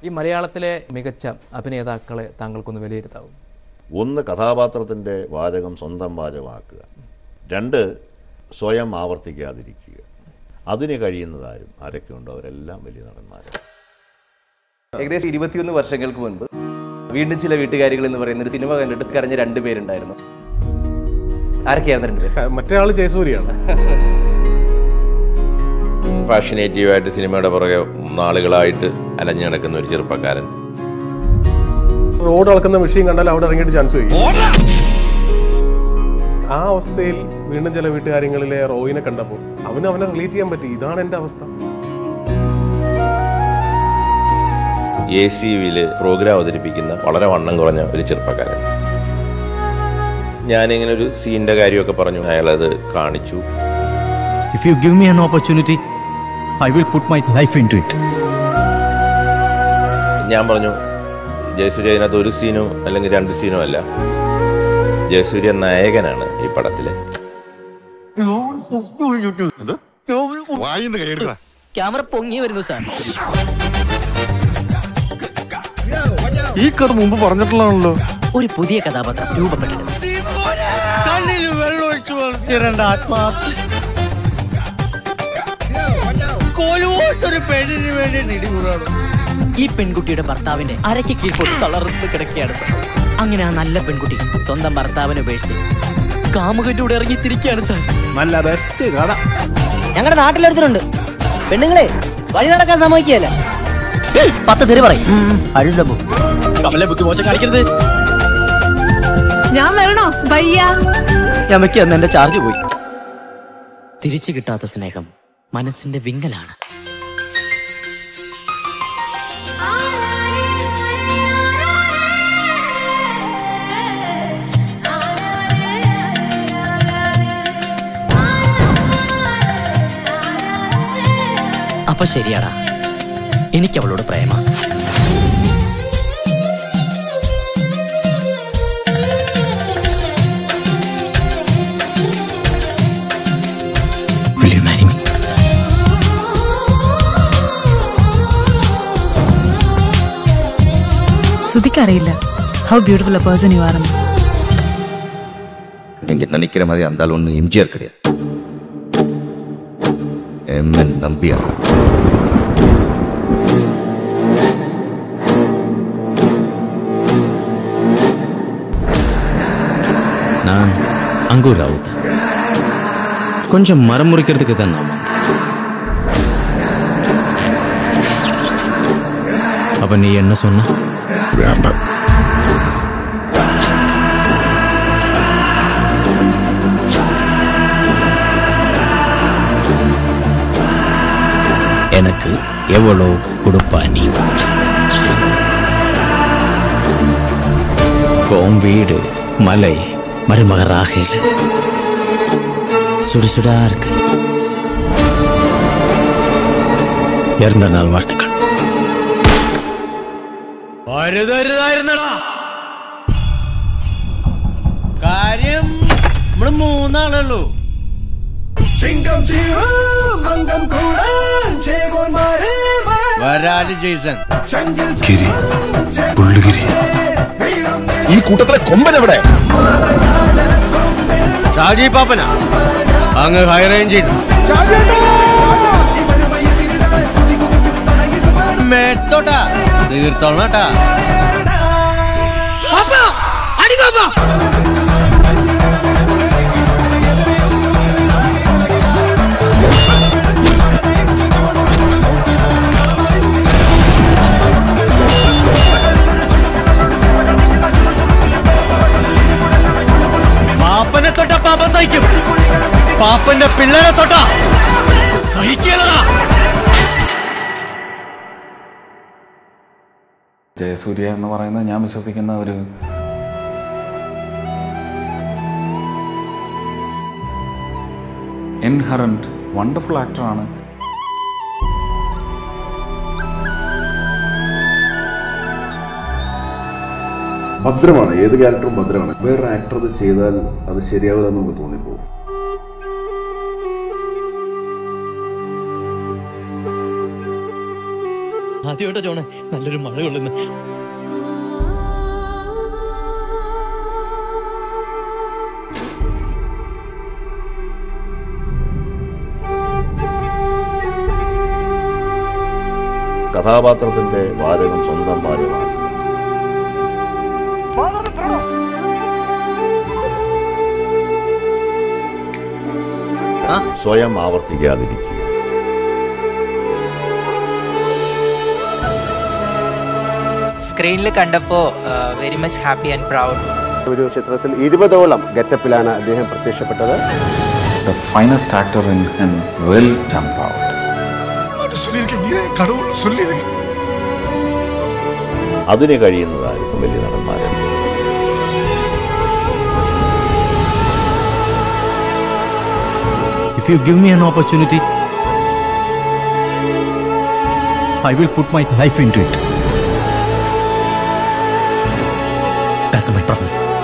ഈ മലയാളത്തിലെ മികച്ച അഭിനേതാക്കളെ താങ്കൾക്കൊന്ന് വിലയിരുത്താവും ഒന്ന് കഥാപാത്രത്തിൻ്റെ വാചകം സ്വന്തം വാചകമാക്കുക രണ്ട് സ്വയം ആവർത്തിക്കാതിരിക്കുക അതിന് കഴിയുന്നതാരും ആരൊക്കെയുണ്ടോ അവരെല്ലാം വലിയ നടന്മാരാണ് ഏകദേശം ഇരുപത്തിയൊന്ന് വർഷങ്ങൾക്ക് മുൻപ് വീണ്ടും ചില വീട്ടുകാരികൾ എന്ന് പറയുന്ന ഒരു സിനിമ കണ്ടിട്ട് കരഞ്ഞ രണ്ട് പേരുണ്ടായിരുന്നു ആരൊക്കെയായിരുന്നു രണ്ടുപേർ മറ്റേ ആള് ജയസൂര്യാണ് പാഷനേറ്റീവായിട്ട് സിനിമയുടെ പുറകെ നാളുകളായിട്ട് അലഞ്ഞു നടക്കുന്ന ഒരു ചെറുപ്പക്കാരൻ റോഡ് അളക്കുന്ന മെഷീൻ കണ്ടാൽ അവിടെ ഇറങ്ങിയിട്ട് ചാൻസ് വയ്ക്കും ആ അവസ്ഥയിൽ വീണ്ടും ചില വീട്ടുകാര്യങ്ങളിലെ റോയിനെ കണ്ടപ്പോൾ അവന് അവനെ റിലേറ്റ് ചെയ്യാൻ പറ്റി ഇതാണ് എൻ്റെ അവസ്ഥ എ സി യുവിൽ പ്രോഗ്രാം അവതരിപ്പിക്കുന്ന വളരെ വണ്ണം കുറഞ്ഞ ഒരു ചെറുപ്പക്കാരൻ ഞാനിങ്ങനെ ഒരു സീനിന്റെ കാര്യമൊക്കെ പറഞ്ഞു അയാളത് കാണിച്ചു If you give me an opportunity, I will put my life into it. ഞാൻ പറഞ്ഞു ജയസൂര്യ അതിനകത്ത് ഒരു സീനോ അല്ലെങ്കിൽ രണ്ട് സീനോ അല്ല ജയസൂര്യ നായകനാണ് ഈ പടത്തിലെ ക്യാമറ പൊങ്ങി വരുന്നു സാർ ഈ കഥ മുമ്പ് പറഞ്ഞിട്ടുള്ളതാണല്ലോ ഒരു പുതിയ കഥാപാത്രം രൂപപ്പെട്ടിട്ടുണ്ട് കണ്ണിൽ വെള്ളം ഒഴിച്ചു വളർത്തിരണ്ട ആത്മാർത്ഥ കോലുപോട്ടൊരു പെണ്ണിന് വേണ്ടി നിടികൂടാണ് ഈ പെൺകുട്ടിയുടെ ഭർത്താവിന്റെ അരയ്ക്ക് കീഴ്പോട്ട് തളർത്ത് കിടക്കുകയാണ് സാർ അങ്ങനെ ആ നല്ല പെൺകുട്ടി സ്വന്തം ഭർത്താവിനെ ഉപേക്ഷിച്ച് കാമുകന്റെ കൂടെ ഇറങ്ങി തിരിക്കുകയാണ് സാർ നല്ല ബെസ്റ്റ് കഥ ഞങ്ങളുടെ നാട്ടിലൊരുത്തരുണ്ട് പെണ്ണുങ്ങളെ വഴി നടക്കാൻ സമ്മതിക്കുകയല്ല പത്ത് തെറി പറയും അഴുതപ്പോ കമലെ ബുദ്ധി മോശം കാണിക്കരുത് ഞാൻ വരണോ ഭയ്യ രമയ്ക്ക് അന്ന് എന്റെ ചാർജ് പോയി തിരിച്ചു കിട്ടാത്ത സ്നേഹം മനസ്സിന്റെ വിങ്ങലാണ് അപ്പൊ ശരിയാടാ എനിക്ക് അവളോട് പ്രേമ Will you marry me? ശ്രുതിക്കറിയില്ല how beautiful a person you are நீங்க நினைக்கிற மாதிரி அந்த ஆள் ஒன்றும் எம்ஜிஆர் கிடையாது எம்என் நம்பியார் நான் அங்கூர் ராவுத் கொஞ்சம் மரம் முறிக்கிறதுக்கு தான் நான் வந்தேன். அப்ப நீ என்ன சொன்ன எனக்கு எவ்வளோ கொடுப்பா நீ உன் வீடு மலை மருமக ராகேல் சுடுசுடா இருக்கு இறந்த நாள் வாழ்த்துக்கள் വരുതരുതായിരുന്നടാ കാര്യം നമ്മള് മൂന്നാളുള്ളൂ വരാല് ജെയ്സൺ ഗിരി പുള്ളുഗിരി ഈ കൂട്ടത്തിലെ കൊമ്പൻ എവിടെ ഷാജി പാപ്പന അങ്ങ് ഹൈറേഞ്ച് ചെയ്തു മേത്തോട്ടാ തീർത്തോളട്ടാ പാപ്പനെ തൊട്ട പാപ്പ സഹിക്കും പാപ്പന്റെ പിള്ളേരെ തൊട്ട സഹിക്കലടാ ജയസൂര്യ എന്ന് പറയുന്നത് ഞാൻ വിശ്വസിക്കുന്ന ഒരു ഇൻഹറൻറ്റ് വണ്ടർഫുൾ ആക്ടറാണ് ഭദ്രമാണ് ഏത് ക്യാരക്ടറും ഭദ്രമാണ് വേറൊരു ആക്ടർ അത് ചെയ്താൽ അത് ശരിയാവില്ല എന്ന് നമുക്ക് തോന്നിപ്പോകും ആദ്യമായിട്ടാ ചോണെ നല്ലൊരു മഴ കൊള്ളുന്നു കഥാപാത്രത്തിൻ്റെ വാചകം സ്വന്തം വാചകമാക്കുക സ്വയം ആവർത്തിക്കാതിരിക്കുക സ്ക്രീനിൽ കണ്ടപ്പോൾ very much happy and proud ഒരു ചിത്രത്തിൽ ഇരുപതോളം ഗെറ്റപ്പിലാണ് അദ്ദേഹം പ്രത്യക്ഷപ്പെട്ടത് the finest actor in in well jump out അതിന് കഴിയുന്നതായിരിക്കും വലിയ നടന്മാരാണ് If you give me an opportunity, I will put my life into it. That's my promise.